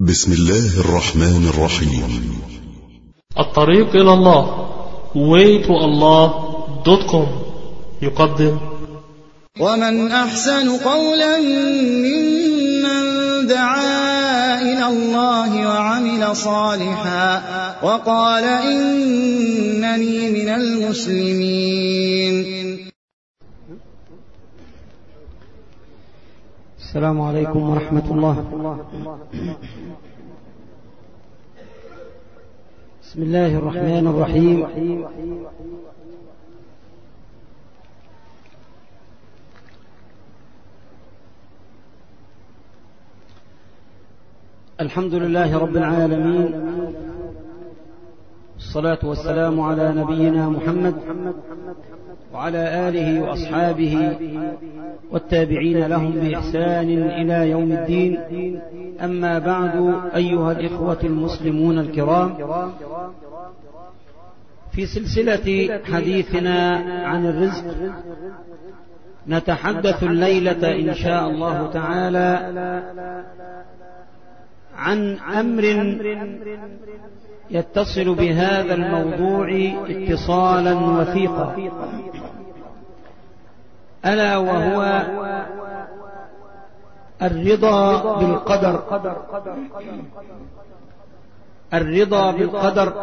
بسم الله الرحمن الرحيم الطريق إلى الله waytoallah.com يقدم ومن أحسن قولا ممن دعا إلى الله وعمل صالحا وقال إنني من المسلمين السلام عليكم ورحمة الله بسم الله الرحمن الرحيم الحمد لله رب العالمين الصلاة والسلام على نبينا محمد وعلى آله وأصحابه والتابعين لهم بإحسان إلى يوم الدين أما بعد أيها الإخوة المسلمون الكرام في سلسلة حديثنا عن الرزق نتحدث الليلة إن شاء الله تعالى عن أمر يتصل بهذا الموضوع اتصالا وثيقا ألا وهو الرضا بالقدر الرضا بالقدر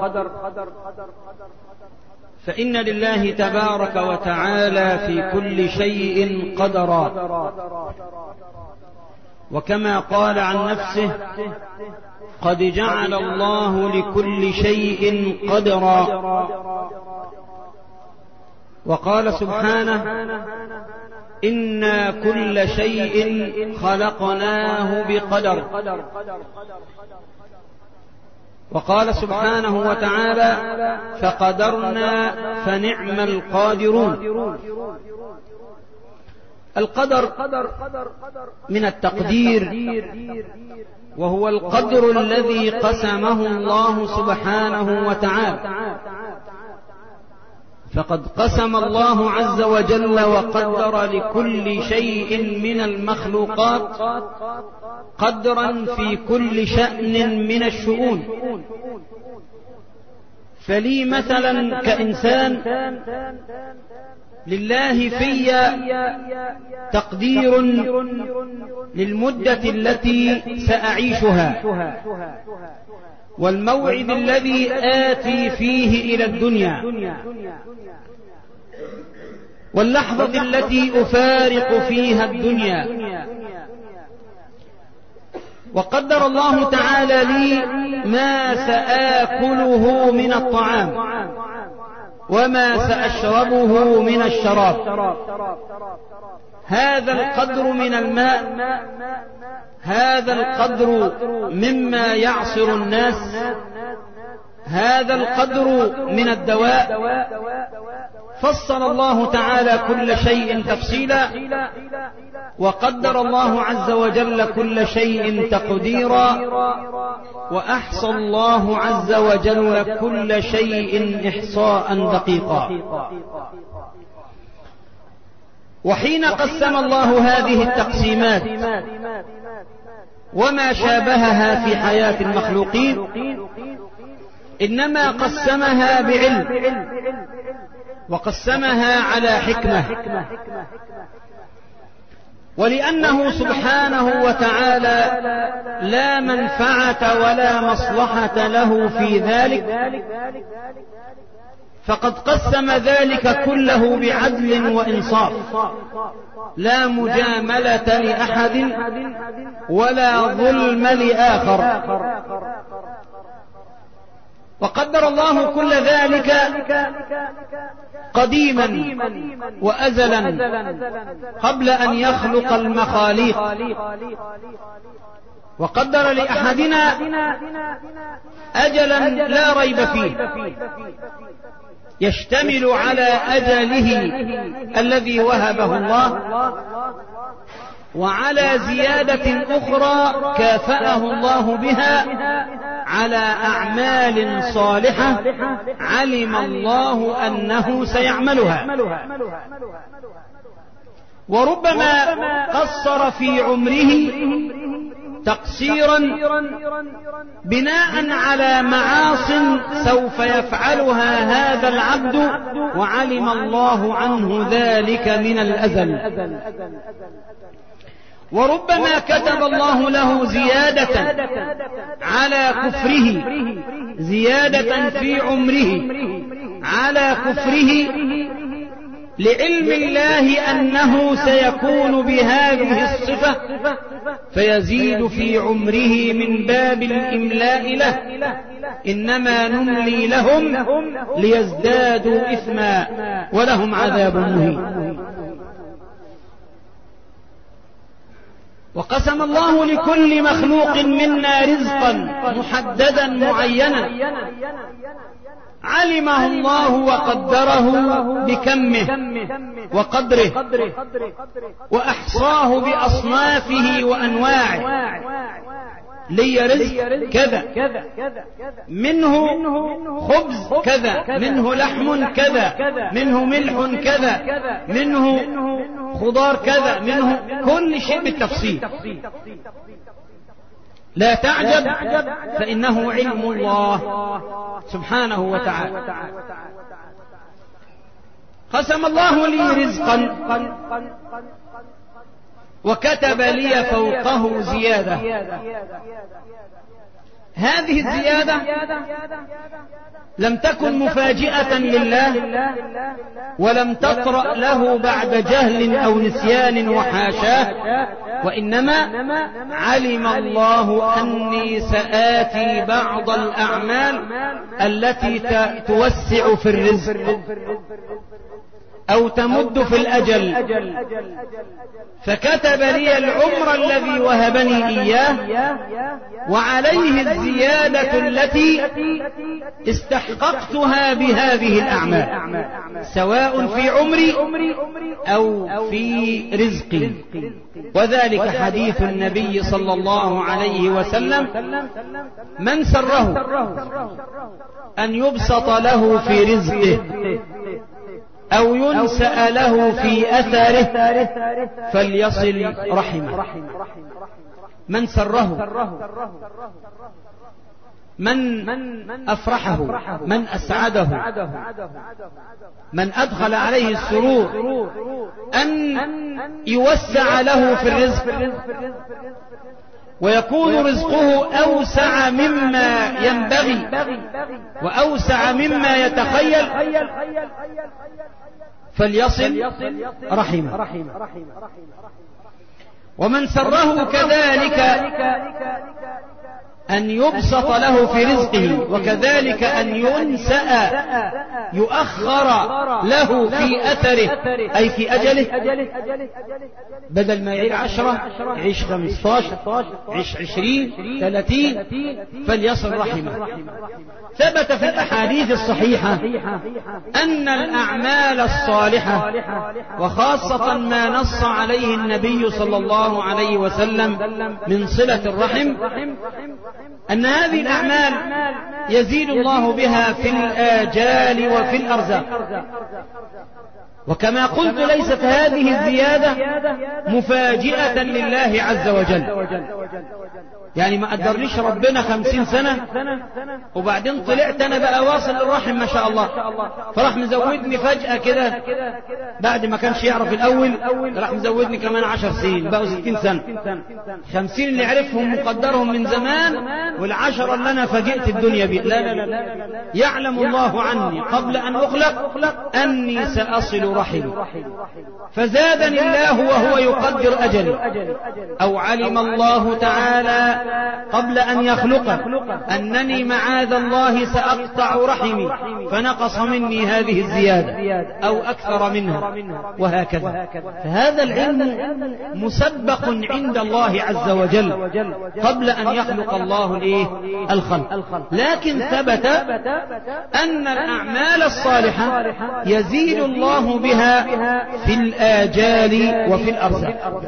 فإن لله تبارك وتعالى في كل شيء قدرا وكما قال عن نفسه قد جعل الله لكل شيء قدرا وقال سبحانه إنا كل شيء خلقناه بقدر وقال سبحانه وتعالى فقدرنا فنعم القادرون القدر من التقدير وهو القدر الذي قسمه الله سبحانه وتعالى فقد قسم الله عز وجل وقدر لكل شيء من المخلوقات قدرا في كل شأن من الشؤون فلي مثلا كإنسان لله في تقدير للمدة التي سأعيشها والموعد الذي آتي فيه إلى الدنيا واللحظة التي أفارق فيها الدنيا وقدر الله تعالى لي ما سآكله من الطعام وما سأشربه من الشراب هذا القدر من الماء هذا القدر مما يعصر الناس هذا القدر من الدواء فصل الله تعالى كل شيء تفصيلا وقدر الله عز وجل كل شيء تقديرا وأحصى الله عز وجل كل شيء إحصاء دقيقا وحين قسم الله هذه التقسيمات وما شابهها في حياة المخلوقين إنما قسمها بعلم وقسمها على حكمة ولأنه سبحانه وتعالى لا منفعة ولا مصلحة له في ذلك فقد قسم ذلك كله بعدل وإنصاف لا مجاملة لأحد ولا ظلم لآخر وقدر الله كل ذلك قديما وأزلا قبل أن يخلق المخاليق وقدر لأحدنا أجلا لا ريب فيه يشتمل على أجله الذي وهبه الله وعلى زيادة أخرى كافأه الله بها على أعمال صالحة علم الله أنه سيعملها وربما قصر في عمره تقصيرا بناء على معاص سوف يفعلها هذا العبد وعلم الله عنه ذلك من الأزل وربما كتب الله له زيادة على كفره زيادة في عمره على كفره لعلم الله أنه سيكون بهذه الصفة فيزيد في عمره من باب الإملاء له إنما نملي لهم ليزدادوا إثما ولهم عذاب مهين وقسم الله لكل مخلوق منا رزقا محددا معينا علمه الله وقدره بكمه وقدره وأحصاه بأصنافه وأنواعه لي رزق كذا منه خبز كذا منه لحم كذا منه ملح كذا منه خضار كذا منه كل شيء بالتفصيل لا تعجب فإنه علم الله سبحانه وتعالى قسم الله لي رزقا وكتب لي فوقه زيادة هذه الزيادة لم تكن مفاجئة لله ولم تطرأ له بعد جهل أو نسيان وحاشاه وإنما علم الله أني سآتي بعض الأعمال التي توسع في الرزق أو تمد في الأجل فكتب لي العمر الذي وهبني إياه وعليه الزيادة التي استحققتها بهذه الأعمال سواء في عمري أو في رزقي وذلك حديث النبي صلى الله عليه وسلم من سره أن يبسط له في رزقه أو ينسأ له في أثره فليصل رحمه من سره من أفرحه من أسعده من أدخل عليه السرور أن يوسع له في الرزق ويكون رزقه أوسع مما ينبغي وأوسع مما يتخيل فليصل رحمه ومن سره كذلك أن يبسط له في رزقه وكذلك أن ينسأ يؤخر له في أثره أي في أجله بدل ما يعيش عشرة يعيش خمسطاشر يعيش عشرين ثلاثين فليصل رحمه ثبت في الأحاديث الصحيحة أن الأعمال الصالحة وخاصة ما نص عليه النبي صلى الله عليه وسلم من صلة الرحم أن هذه الأعمال يزيد الله بها في الآجال وفي الأرزاق وكما قلت ليست هذه الزيادة مفاجئة لله عز وجل يعني ما قدرنيش ربنا خمسين سنة وبعدين طلعت انا بقى واصل الرحم ما شاء الله فراح مزودني فجأة كده بعد ما كانش يعرف الاول راح مزودني كمان عشر سنين بقوا ستين سنة خمسين اللي عرفهم مقدرهم من زمان والعشرة اللي انا فاجئت الدنيا بيه لا لا لا يعلم الله عني قبل ان اخلق اني ساصل رحمي فزادني الله وهو يقدر اجلي او علم الله تعالى قبل أن يخلق أنني معاذ الله سأقطع رحمي فنقص مني هذه الزيادة أو أكثر منها وهكذا فهذا العلم مسبق عند الله عز وجل قبل أن يخلق الله الإيه الخلق لكن ثبت أن الأعمال الصالحة يزيد الله بها في الآجال وفي الأرزاق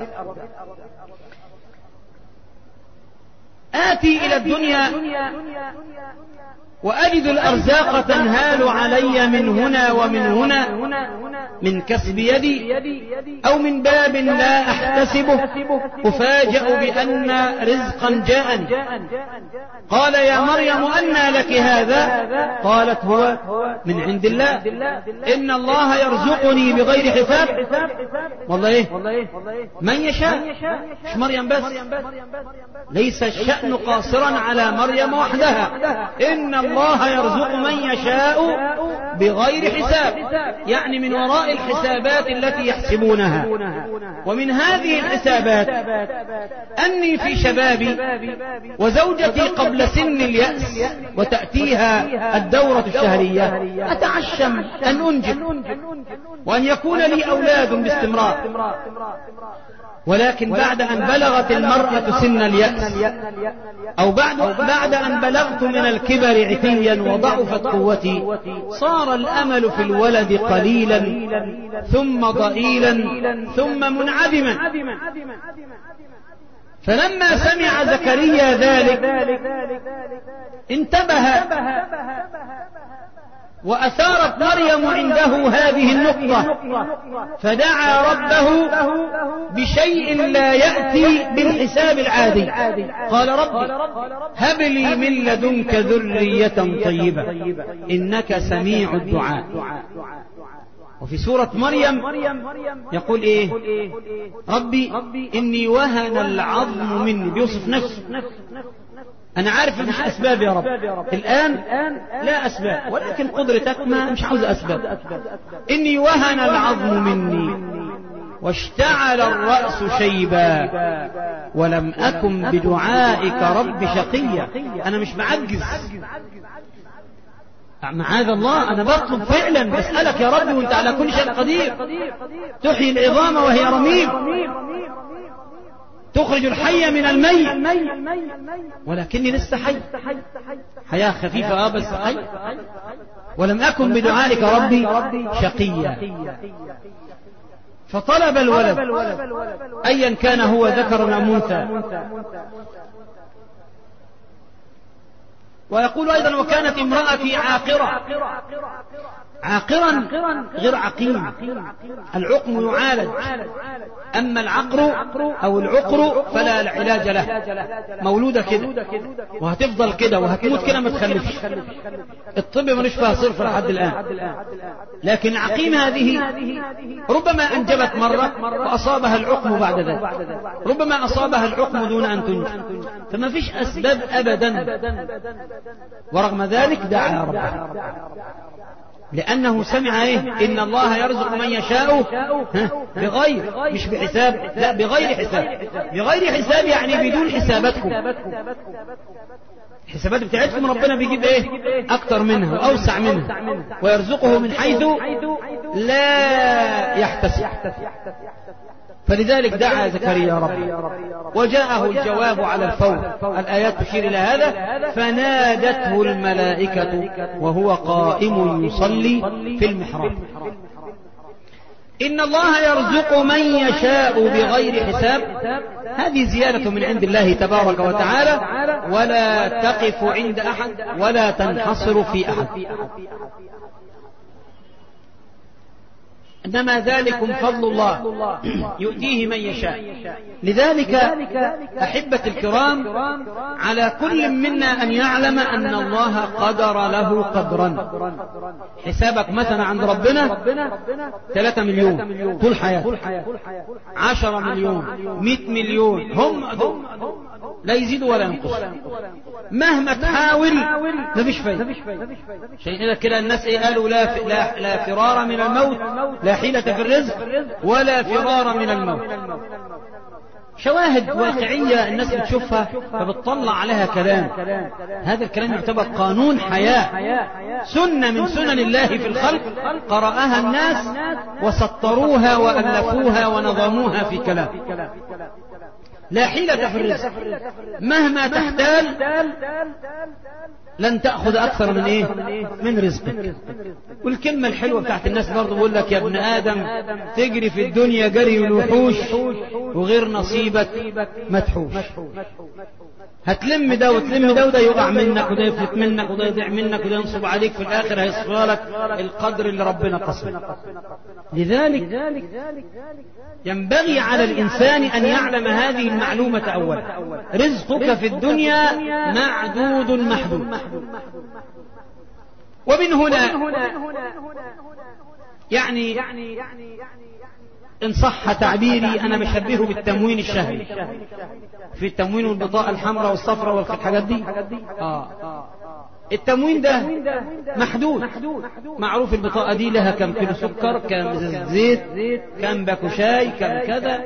آتي إلى الدنيا وأجد الأرزاق تنهال علي من هنا ومن هنا من كسب يدي أو من باب لا أحتسبه أفاجأ بأن رزقا جاءني قال يا مريم أنى لك هذا قالت هو من عند الله إن الله يرزقني بغير حساب والله إيه من يشاء مش مريم بس ليس الشأن قاصرا على مريم وحدها إن الله يرزق من يشاء بغير حساب يعني من وراء الحسابات التي يحسبونها ومن هذه الحسابات أني في شبابي وزوجتي قبل سن اليأس وتأتيها الدورة الشهرية أتعشم أن أنجب وأن يكون لي أولاد باستمرار ولكن بعد أن بلغت المرأة سن اليأس أو بعد, بعد أن بلغت من الكبر عتيا وضعفت قوتي صار الأمل في الولد قليلا ثم ضئيلا ثم منعدما فلما سمع زكريا ذلك انتبه وأثارت مريم عنده هذه النقطة فدعا ربه بشيء لا يأتي بالحساب العادي قال ربي هب لي من لدنك ذرية طيبة إنك سميع الدعاء وفي سورة مريم يقول إيه ربي إني وهن العظم مني بيوصف نفسه أنا عارف مش أسباب يا رب الآن لا أسباب ولكن قدرتك ما مش عاوز أسباب إني وهن العظم مني واشتعل الرأس شيبا ولم أكن بدعائك رب شقيا أنا مش معجز معاذ الله أنا بطلب فعلا بسألك يا رب وأنت على كل شيء قدير تحيي العظام وهي رميم تخرج الحي من الميت ولكني لسه حي حياة خفيفة اه بس حي ولم أكن بدعائك ربي شقيا فطلب الولد أيا كان هو ذكر أم أنثى ويقول أيضا وكانت امرأتي عاقرة عاقرا غير عقيم العقم يعالج أما العقر أو العقر فلا علاج له مولودة كده وهتفضل كده وهتموت كده ما تخلفش الطب ملوش فيها صرف لحد الآن لكن عقيم هذه ربما أنجبت مرة وأصابها العقم بعد ذلك ربما أصابها العقم دون أن تنجب فما فيش أسباب أبدا ورغم ذلك دعا ربها لأنه سمع إيه إن الله يرزق من يشاء بغير مش بحساب لا بغير حساب بغير حساب يعني بدون حساباتكم الحسابات بتاعتكم ربنا بيجيب ايه اكتر منها واوسع منها ويرزقه من حيث لا يحتسب فلذلك دعا زكريا ربي وجاءه الجواب على الفور الآيات تشير إلى هذا فنادته الملائكة وهو قائم يصلي في المحراب إن الله يرزق من يشاء بغير حساب هذه زيادة من عند الله تبارك وتعالى ولا تقف عند أحد ولا تنحصر في أحد إنما ذلكم فضل الله يؤتيه من يشاء لذلك أحبة الكرام على كل منا أن يعلم أن الله قدر له قدرا حسابك مثلا عند ربنا ثلاثة مليون طول حياتك عشرة مليون مئة مليون هم لا يزيد ولا ينقص مهما تحاول مفيش فايدة عشان كده الناس ايه قالوا لا, لا, لا فرار من الموت لا حيلة في الرزق ولا فرار من الموت شواهد واقعية الناس بتشوفها فبتطلع عليها كلام هذا الكلام يعتبر قانون حياة سنة من سنن الله في الخلق قرأها الناس وسطروها وألفوها ونظموها في كلام لا حيلة في الرزق مهما تحتال لن تأخذ أكثر من إيه من رزقك والكلمة الحلوة بتاعت الناس برضه بقول لك يا ابن آدم تجري في الدنيا جري الوحوش وغير نصيبك مدحوش هتلم ده وتلم ده وده يقع منك وده يفلت منك وده يضيع منك وده ينصب عليك في الآخر هيصفى لك القدر اللي ربنا قسمه لذلك ينبغي على الإنسان أن يعلم هذه المعلومة أولا رزقك في الدنيا معدود محدود ومن هنا يعني إن صح تعبيري أنا بشبهه بالتموين الشهري في التموين والبطاقة الحمراء والصفراء والحاجات دي آه. التموين ده محدود معروف البطاقة دي لها كم كيلو سكر كم زيت كم باكو شاي كم كذا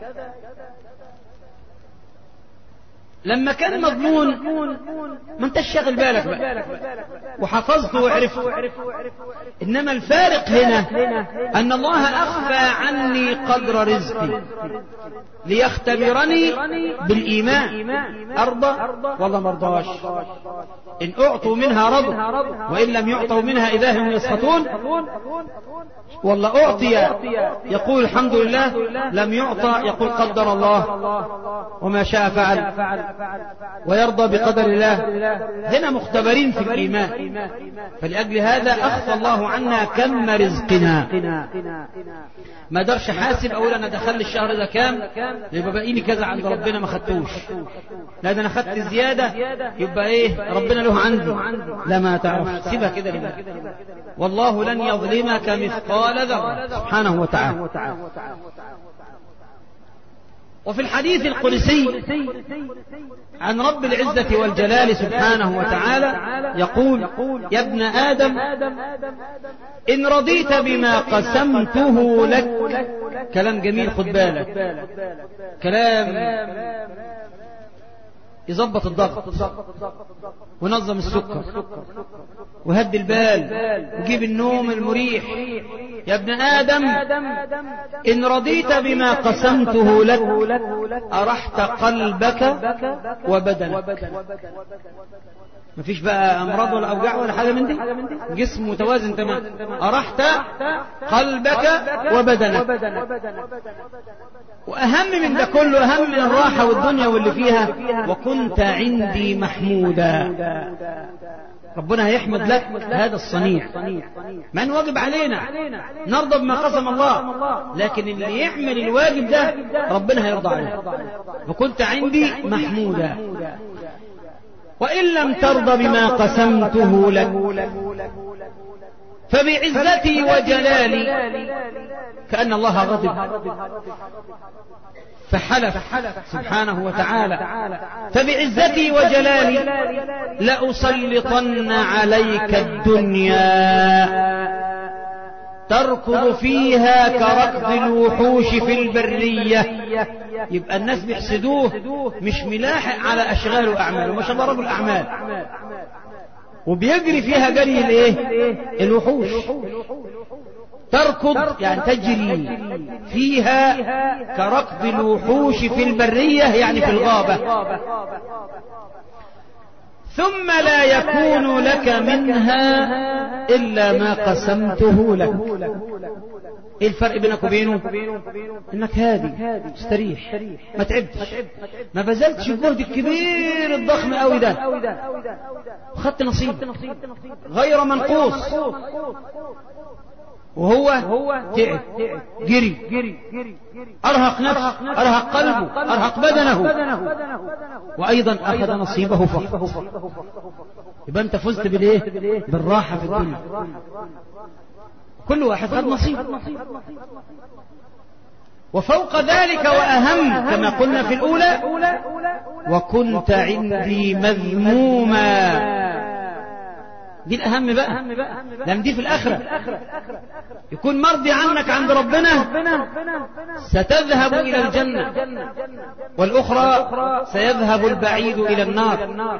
لما كان مضمون ما انتش شاغل بالك بقى وحفظته وعرفته انما الفارق هنا ان الله اخفى عني قدر رزقي ليختبرني بالايمان ارضى ولا مرضاش ان اعطوا منها رضوا وان لم يعطوا منها اذا هم يسخطون والله اعطي يقول الحمد لله لم يعطى يقول قدر الله وما شاء فعل ويرضى بقدر الله هنا مختبرين في الإيمان فلأجل هذا أخفى الله عنا كم رزقنا ما درش حاسب أقول أنا دخل الشهر ده كام يبقى باقي لي كذا عند ربنا ما خدتوش لا ده أنا خدت زيادة يبقى إيه ربنا له عندي لا ما تعرف سيبها كده لله والله لن يظلمك مثقال ذرة سبحانه وتعالى وفي الحديث القدسي عن رب العزة والجلال سبحانه وتعالى يقول يا ابن آدم إن رضيت بما قسمته لك كلام جميل خد بالك كلام يظبط الضغط ونظم السكر وهد البال وجيب النوم المريح يا ابن آدم إن رضيت بما قسمته لك أرحت قلبك وبدنك مفيش بقى أمراض ولا أوجاع ولا حاجة من دي جسم متوازن تمام أرحت قلبك وبدنك وأهم من ده كله أهم من الراحة والدنيا واللي فيها وكنت عندي محمودا ربنا هيحمد لك هذا الصنيع من واجب علينا نرضى بما قسم الله لكن اللي يعمل الواجب ده ربنا هيرضى عليه وكنت عندي محمودا وإن لم ترضى بما قسمته لك فبعزتي وجلالي كأن الله غضب فحلف سبحانه وتعالى فبعزتي وجلالي لأسلطن عليك الدنيا تركض فيها كركض الوحوش في البرية يبقى الناس بيحسدوه مش ملاحق على أشغال وأعماله ما شاء الله رجل أعمال وبيجري فيها جري الايه الوحوش تركض يعني تجري فيها كركض الوحوش في البرية يعني في الغابة ثم لا يكون لك منها إلا ما قسمته لك ايه الفرق بينك وبينه انك هادي استريح ما تعبتش ما بذلتش الجهد الكبير الضخم قوي ده وخدت نصيب غير منقوص وهو تعب جري أرهق نفسه أرهق قلبه أرهق بدنه وأيضا أخذ نصيبه فقط يبقى أنت فزت بالإيه بالراحة في الدنيا كل واحد خد نصيب وفوق ذلك وأهم كما قلنا في الأولى وكنت عندي مذموما دي الأهم بقى لأن دي في الآخرة يكون مرضي عنك عند ربنا ستذهب إلى الجنة والأخرى سيذهب البعيد إلى النار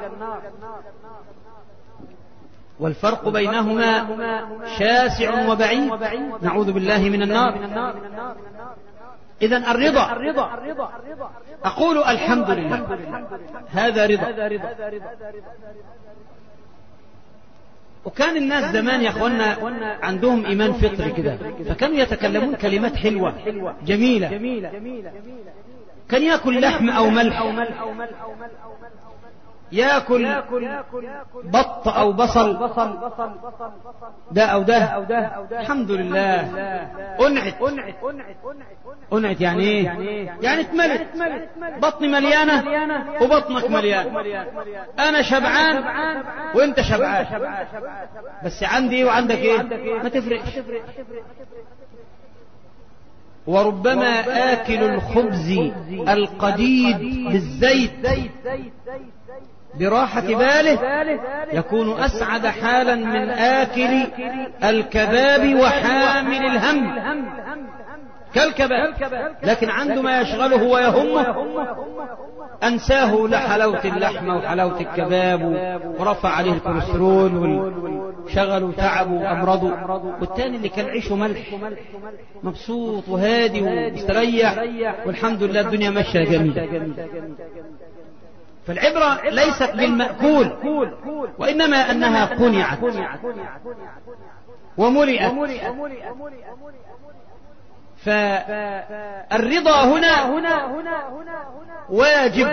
والفرق بينهما شاسع وبعيد نعوذ بالله من النار إذا الرضا أقول الحمد لله هذا رضا وكان الناس زمان يا اخوانا عندهم ايمان فطري كده فكانوا يتكلمون كلمات حلوه جميله كان ياكل لحم او ملح ياكل بط او بصل ده او ده الحمد لله انعت انعت يعني ايه يعني اتملت بطني مليانه وبطنك مليان انا شبعان وانت شبعان بس عندي ايه وعندك ايه ما تفرقش وربما آكل الخبز القديد بالزيت براحة باله يكون أسعد حالا من آكل الكباب وحامل الهم كالكباب لكن عنده ما يشغله ويهمه أنساه لحلاوة اللحمة وحلاوة الكباب ورفع عليه الكوليسترول وشغل وتعب وأمرضه والتاني اللي كان عيشه ملح مبسوط وهادي ومستريح والحمد لله الدنيا ماشية جميلة فالعبرة ليست بالمأكول وإنما أنها قنعت وملئت فالرضا هنا واجب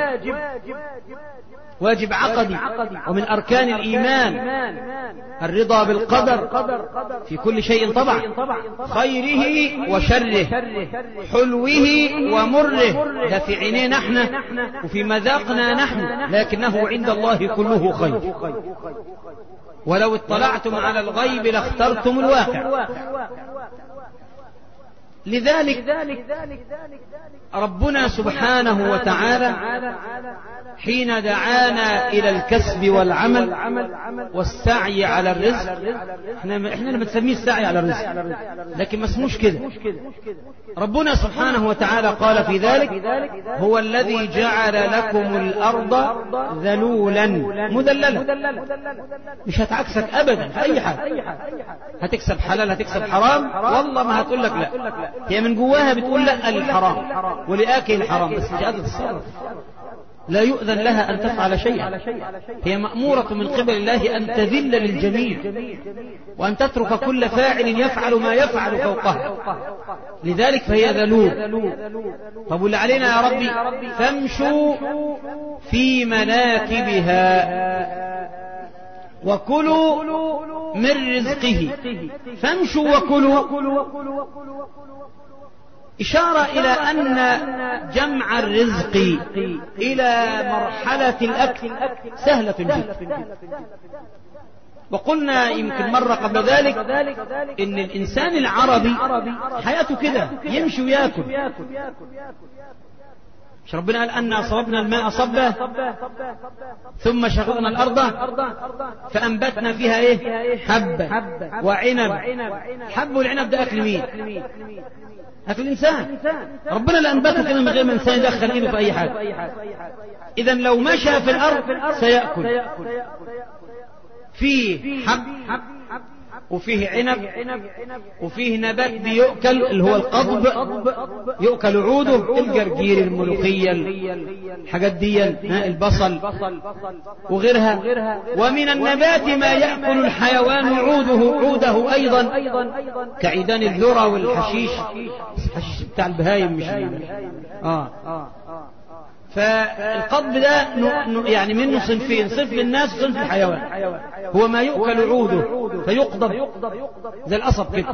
واجب عقدي ومن أركان الإيمان الرضا بالقدر في كل شيء طبعا خيره وشره حلوه ومره ده في عينينا نحن وفي مذاقنا نحن لكنه عند الله كله خير ولو اطلعتم على الغيب لاخترتم الواقع لذلك ربنا سبحانه وتعالى حين دعانا إلى الكسب والعمل والسعي على الرزق احنا احنا اللي بنسميه السعي على الرزق لكن ما اسموش كده ربنا سبحانه وتعالى قال في ذلك هو الذي جعل لكم الأرض ذلولا مذللة مش هتعكسك أبدا في أي حاجة هتكسب حلال هتكسب حرام والله ما هتقول لك لا هي من جواها بتقول لا الحرام ولآكل الحرام بس مش قادرة تتصرف لا يؤذن لها أن تفعل شيئا هي مأمورة من قبل الله أن تذل للجميع وأن تترك كل فاعل يفعل ما يفعل فوقها لذلك فهي ذلول طب واللي علينا يا ربي فامشوا في مناكبها وكلوا من رزقه فامشوا وكلوا إشارة إلى أن جمع الرزق إلى مرحلة الأكل سهلة جدا وقلنا يمكن مرة قبل ذلك إن الإنسان العربي حياته كده يمشي وياكل مش ربنا قال أن أصبنا الماء صبا ثم شققنا الأرض فأنبتنا فيها إيه حبة وعنب حب والعنب ده أكل مين أكل الإنسان ربنا اللي أنبته كده من غير ما الإنسان يدخل إيده في أي حاجة إذا لو مشى في الأرض سيأكل فيه حب وفيه عنب وفيه نبات بيؤكل اللي هو القضب يؤكل عوده الجرجير الملوخية الحاجات دي البصل وغيرها ومن النبات ما يأكل الحيوان عوده عوده أيضا كعيدان الذرة والحشيش الحشيش بتاع البهايم مش آه فالقضب ده يعني منه صنفين صنف للناس وصنف للحيوان هو ما يؤكل عوده فيقضب زي القصب كده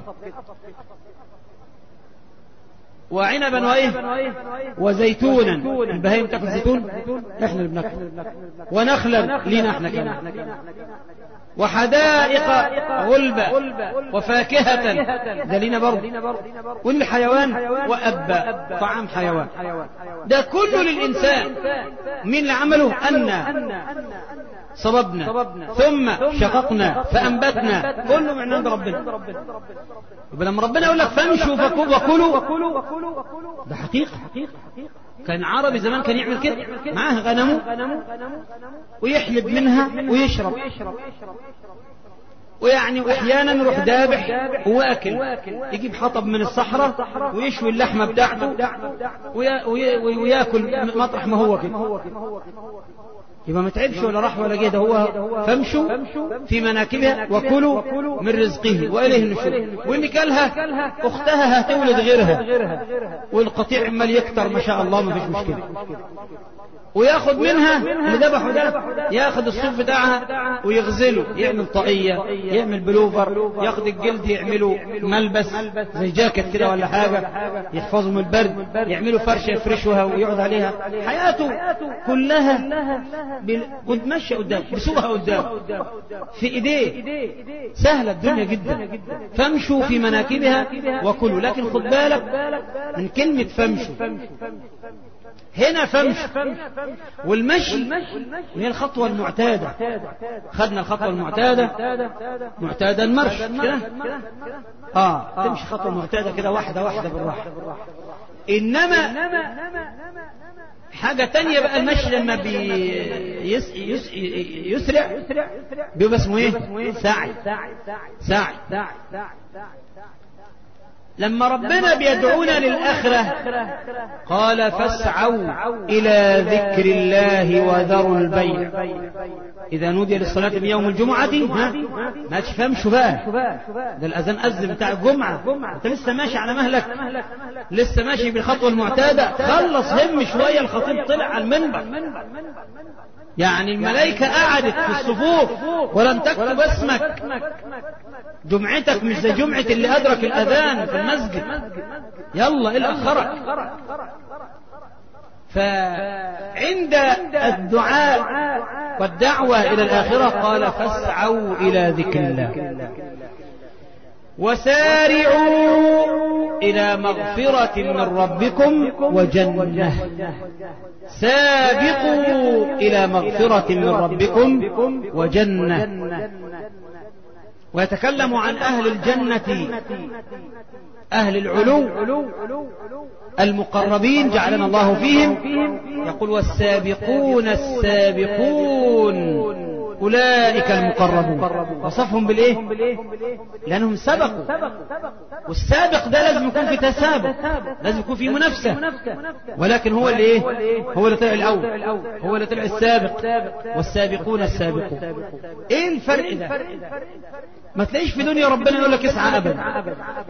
وعنبا وايه وزيتونا البهايم تاكل زيتون احنا اللي بناكل ونخلا لينا احنا كمان وحدائق غلبة وفاكهة ده لينا برضه والحيوان وأبا طعام حيوان ده كله للإنسان مين اللي عمله أن صببنا ثم شققنا فأنبتنا كله من عند ربنا لما ربنا يقول لك فامشوا وكلوا ده حقيقة كان عربي زمان كان يعمل كده معاه غنمه ويحلب منها ويشرب ويعني واحيانا يروح ذابح واكل يجيب حطب من الصحراء ويشوي اللحمه بتاعته ويا- ويا- وياكل مطرح ما هو كده يبقى ما تعبش ولا راح ولا جه ده هو فامشوا في مناكبها وكلوا من رزقه واليه النشور واللي كلها اختها هتولد غيرها والقطيع عمال يكتر ما شاء الله ما فيش مشكله وياخد منها اللي ذبحه ده ياخد الصوف بتاعها ويغزله يعمل طاقية يعمل بلوفر ياخد الجلد يعمله ملبس زي جاكيت كده ولا حاجة يحفظه من البرد يعملوا فرشة يفرشوها ويقعد عليها حياته كلها بال- قد ماشية قدام بسوقها قدام في ايديه سهلة الدنيا جدا فامشوا في مناكبها وكلوا لكن خد بالك من كلمة فامشوا هنا فمشوا والمشي هي الخطوة المعتادة خدنا الخطوة المعتادة معتادة المرش كده اه تمشي خطوة معتادة كده واحدة واحدة بالراحة انما حاجة تانية بقى المشي لما بيس يس يسرع بيبقى اسمه ايه سعي سعي لما ربنا بيدعونا للآخرة قال فاسعوا إلى ذكر الله وذروا البيع إذا نودي للصلاة من يوم الجمعة ها ما تفهمش بقى ده الأذان أذن بتاع الجمعة أنت لسه ماشي على مهلك لسه ماشي بالخطوة المعتادة خلص هم شوية الخطيب طلع على المنبر يعني الملائكة قعدت في الصفوف ولم تكتب اسمك جمعتك مش زي جمعة اللي أدرك الأذان في المسجد يلا إيه اللي أخرك فعند الدعاء والدعوة إلى الآخرة قال فاسعوا إلى ذكر الله وسارعوا إلى مغفرة من ربكم وجنة سابقوا إلى مغفرة من ربكم وجنة ويتكلم عن أهل الجنة أهل العلو المقربين جعلنا الله فيهم يقول والسابقون السابقون أولئك المقربون وصفهم بالإيه لأنهم سبقوا والسابق ده لازم يكون في تسابق لازم يكون في منافسة ولكن هو اللي إيه هو اللي طلع الأول هو اللي طلع السابق والسابقون السابقون إيه الفرق ده ما تلاقيش في دنيا ربنا يقول لك اسعى أبدا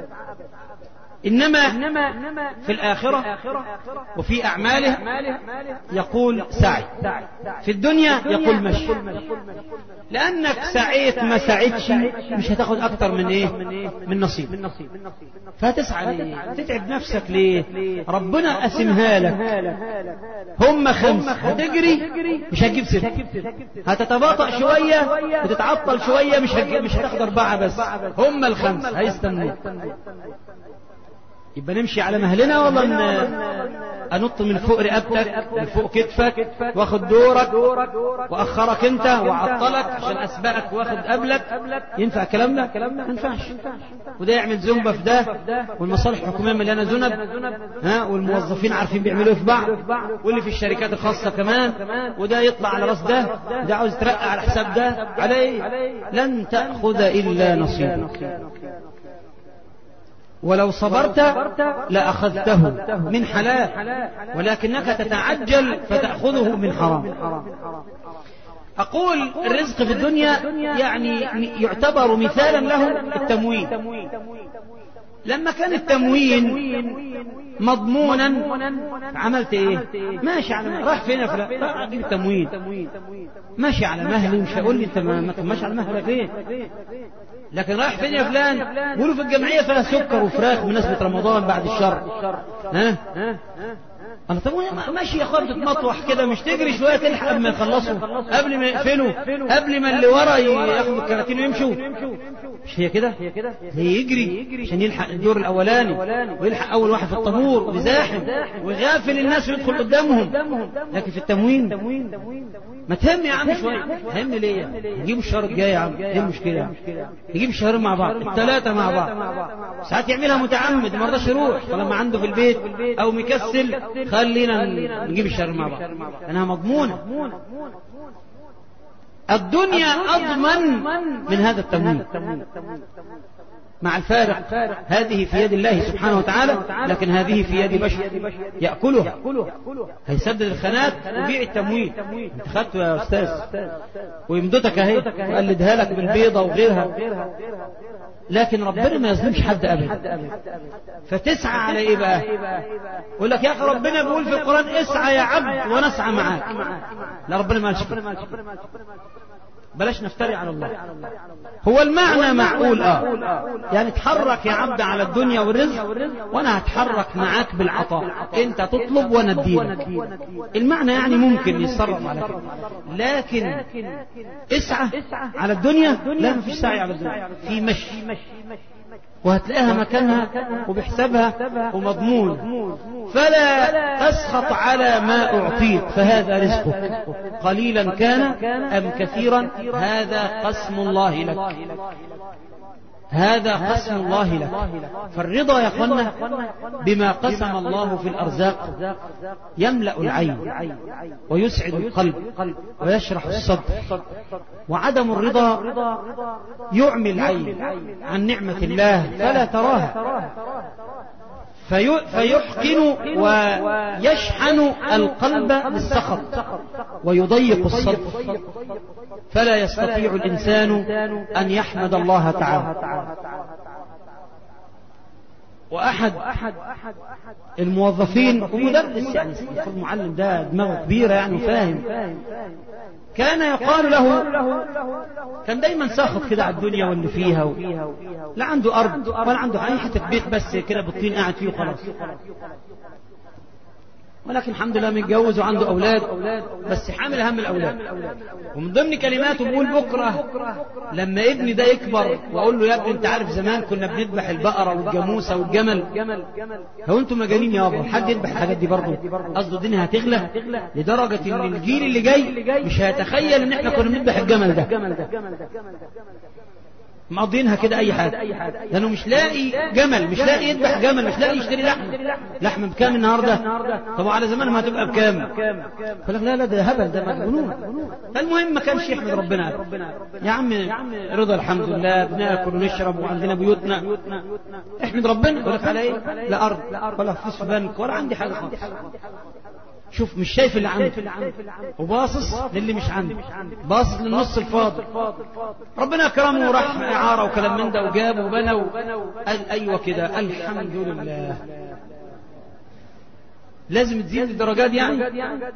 إنما في الآخرة وفي أعماله يقول سعي في الدنيا يقول مشي لأنك سعيت ما سعيتش مش هتاخد أكتر من إيه من نصيب فهتسعى ليه تتعب نفسك ليه ربنا قسمها لك هم خمس هتجري مش هتجيب ست هتتباطأ شوية وتتعطل شوية مش هتجيب مش هتاخد أربعة بس هم الخمس هيستنوك يبقى نمشي على مهلنا ولا ن... انط من فوق رقبتك من فوق كتفك واخد دورك واخرك انت واعطلك عشان اسبقك واخد قبلك ينفع الكلام ده ما ينفعش وده يعمل زنبه في ده والمصالح الحكوميه مليانه ذنب ها والموظفين عارفين بيعملوا ايه في بعض واللي في الشركات الخاصه كمان وده يطلع على راس ده ده عاوز يترقى على حساب ده عليه لن تاخذ الا نصيبك ولو صبرت لأخذته من حلال ولكنك تتعجل فتأخذه من حرام أقول الرزق في الدنيا يعني يعتبر مثالا له التموين لما كان التموين مضمونا عملت ايه ماشي على راح فين يا فلان راح اجيب التموين ماشي على مهلي مش هقول لي انت ما ماشي على مهلك ليه لكن رايح فين يا فلان قولوا في الجمعيه فيها سكر وفراخ بمناسبه رمضان بعد الشر ها انا طب ماشي يا اخويا بتتمطوح كده مش تجري شويه تلحق قبل ما يخلصوا قبل ما يقفلوا قبل ما اللي ورا ياخدوا الكراتين ويمشوا مش هي كده هي يجري عشان يلحق الدور الاولاني ويلحق اول واحد في الطابور ويزاحم ويغافل الناس ويدخل قدامهم لكن في التموين ما تهم يا عم شويه تهم ليه نجيب الشهر الجاي يا عم ايه المشكله نجيب الشهرين مع بعض الثلاثه مع بعض ساعات يعملها متعمد ما رضاش يروح طالما عنده في البيت او مكسل خلينا نجيب الشهر مع بعض لانها مضمونه الدنيا أضمن من هذا التمويل مع الفارق هذه في يد الله سبحانه وتعالى لكن هذه في يد بشر يأكلها هيسدد الخانات وبيع التمويل انت خدته يا أستاذ ويمدتك اهي وقلدها لك بالبيضة وغيرها لكن ربنا ما يظلمش حد ابدا فتسعى على ايه بقى يقول لك يا اخي ربنا بيقول في القران اسعى يا عبد وانا اسعى معاك لا ربنا ما قالش كده. بلاش نفتري على الله هو المعنى معقول اه يعني اتحرك يا عبد على الدنيا والرزق وانا هتحرك معاك بالعطاء انت تطلب وانا اديلك المعنى يعني ممكن يتصرف على كده لكن اسعى على الدنيا لا مفيش سعي على الدنيا في مشي وهتلاقيها مكانها وبحسابها ومضمون فلا تسخط على ما أعطيت فهذا رزقك قليلا كان أم كثيرا هذا قسم الله لك هذا قسم الله لك فالرضا يا اخوانا بما قسم الله في الأرزاق يملأ العين ويسعد القلب ويشرح الصدر وعدم الرضا يعمي العين عن نعمة الله فلا تراها في فيحقن ويشحن القلب بالسخط ويضيق الصدر فلا يستطيع الإنسان أن يحمد الله تعالى وأحد الموظفين ومدرس يعني المفروض المعلم ده دماغه كبيرة يعني وفاهم كان يقال له كان دايما ساخط كده على الدنيا واللي فيها و... لا عنده أرض ولا عنده أي حتة بيت بس كده بالطين قاعد فيه وخلاص ولكن الحمد لله متجوز وعنده أولاد بس حامل هم الأولاد ومن ضمن كلماته بيقول بكرة لما ابني ده يكبر وأقول له يا ابني أنت عارف زمان كنا بنذبح البقرة والجاموسة والجمل هو أنتم مجانين يابا حد يذبح الحاجات دي برضه قصده الدنيا هتغلى لدرجة إن الجيل اللي جاي مش هيتخيل إن إحنا كنا بنذبح الجمل ده مقضينها كده اي حاجه لانه مش لاقي جمل مش لاقي يذبح جمل مش لاقي يشتري لحم لحم بكام النهارده طب على زمان ما هتبقى بكام فقال لك لا لا ده هبل ده مجنون فالمهم ما كانش يحمد ربنا يا عم رضا الحمد لله بناكل ونشرب وعندنا بيوتنا احمد ربنا يقول لك على ايه لا ارض ولا فلوس في بنك ولا عندي حاجه خالص شوف مش شايف اللي عنده وباصص للي مش عنده باصص للنص الفاضي ربنا كرمه وراح إعارة وكلام من ده وجاب وبنى قال أيوة كده الحمد لله لازم تزيد الدرجات يعني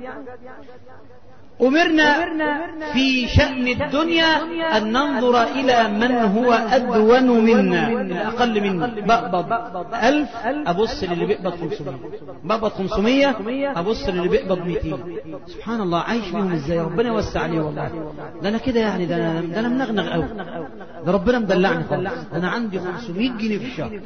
أمرنا في شأن الدنيا أن ننظر إلى من هو أدون منا أقل منا بقبض ألف أبص للي بيقبض 500 بقبض 500 أبص للي بيقبض 200 سبحان الله عايش بيهم إزاي ربنا يوسع عليه والله ده أنا كده يعني ده أنا ده أنا منغنغ قوي ده ربنا مدلعني خالص أنا عندي 500 جنيه في الشهر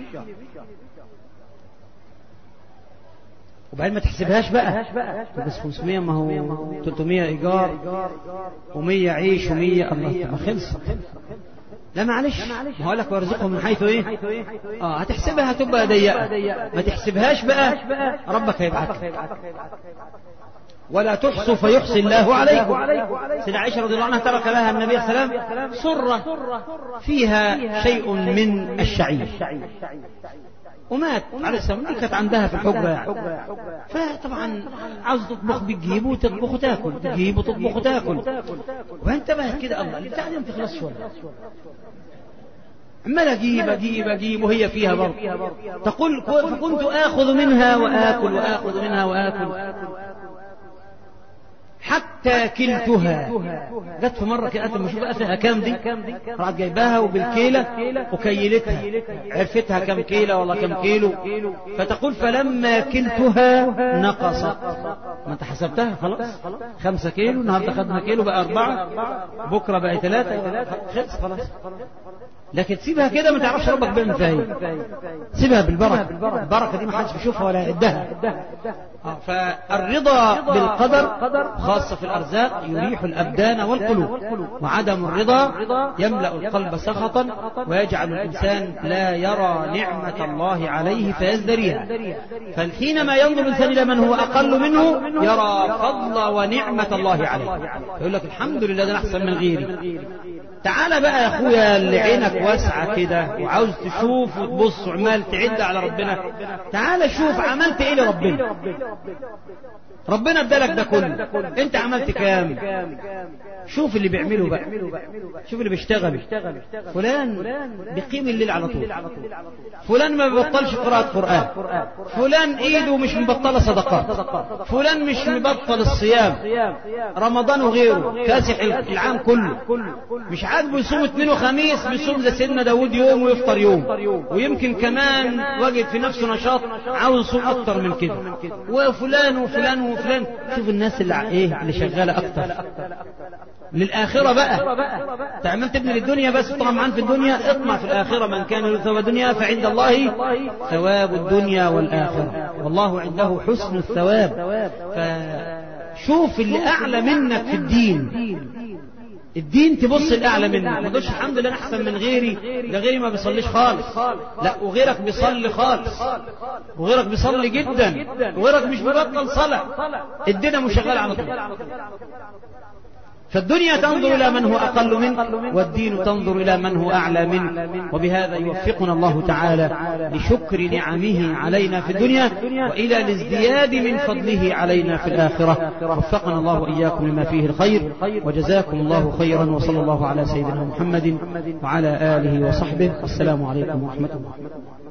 وبعدين ما تحسبهاش بقى بس 500 ما هو 300 ايجار و100 عيش و100 الله ما خلص لا معلش ما هقول لك وارزقهم من حيث ايه اه هتحسبها هتبقى ضيقه ما تحسبهاش بقى ربك هيبعتك ولا تحصوا فيحصي الله عليكم سيدة عائشة رضي الله عنها ترك لها النبي صلى الله عليه وسلم صرة فيها شيء من الشعير ومات عليه السلام دي كانت عندها في الحجرة يعني فطبعا عاوز تطبخ بتجيب وتطبخ وتاكل تجيب وتطبخ وتاكل وانتبهت كده الله البتاع دي ما تخلصش ولا عمال اجيب اجيب اجيب وهي فيها برضه تقول فكنت اخذ منها واكل واخذ منها واكل حتى كلتها جت في مرة كده لما اشوف بقى فيها كام دي راحت جايباها وبالكيلة وكيلتها عرفتها كام كيلة ولا كام كيلو فتقول فلما كلتها نقصت ما انت حسبتها خلاص خمسة كيلو النهاردة خدنا كيلو بقى أربعة بكرة بقى ثلاثة خلص خلاص لكن تسيبها كده ما تعرفش ربك بيعمل فيها ايه سيبها بالبركه البركه دي ما حدش بيشوفها ولا يعدها آه، فالرضا بالقدر خاصة في الأرزاق يريح الأبدان والقلوب وعدم الرضا يملأ القلب سخطا ويجعل الإنسان لا يرى نعمة الله عليه فيزدريها فحينما ينظر الإنسان إلى من هو أقل منه يرى فضل ونعمة الله عليه يقول لك الحمد لله ده أنا أحسن من غيري تعالى بقى يا اخويا اللي عينك واسعة كده وعاوز تشوف وتبص وعمال تعد على ربنا تعالى شوف عملت ايه لربنا ربنا ادالك ده كله انت عملت كام شوف اللي بيعمله بقى شوف اللي بيشتغل فلان بيقيم الليل على طول فلان ما بيبطلش قراءة قرآن فلان ايده مش مبطلة صدقات فلان مش مبطل الصيام رمضان وغيره كاسح العام كله مش عاجبه يصوم اثنين وخميس بيصوم زي سيدنا داود يوم ويفطر يوم ويمكن كمان واجد في نفسه نشاط عاوز يصوم اكتر من كده وفلان وفلان وفلان شوف الناس اللي ع- ايه اللي شغاله اكتر للآخرة بقى تعمل تبني للدنيا بس طمعان في الدنيا اطمع في الآخرة من كان له ثواب الدنيا فعند الله ثواب الدنيا والآخرة والله عنده حسن الثواب فشوف اللي أعلى منك في الدين الدين تبص الأعلى منك ما تقولش الحمد لله أنا أحسن من غيري ده غيري ما بيصليش خالص لا وغيرك بيصلي خالص وغيرك بيصلي جدا وغيرك مش مبطل صلاة الدنيا مشغلة على طول فالدنيا تنظر إلى من هو أقل منك والدين تنظر إلى من هو أعلى منك وبهذا يوفقنا الله تعالى لشكر نعمه علينا في الدنيا وإلى الازدياد من فضله علينا في الآخرة وفقنا الله وإياكم لما فيه الخير وجزاكم الله خيرا وصلى الله على سيدنا محمد وعلى آله وصحبه والسلام عليكم ورحمة الله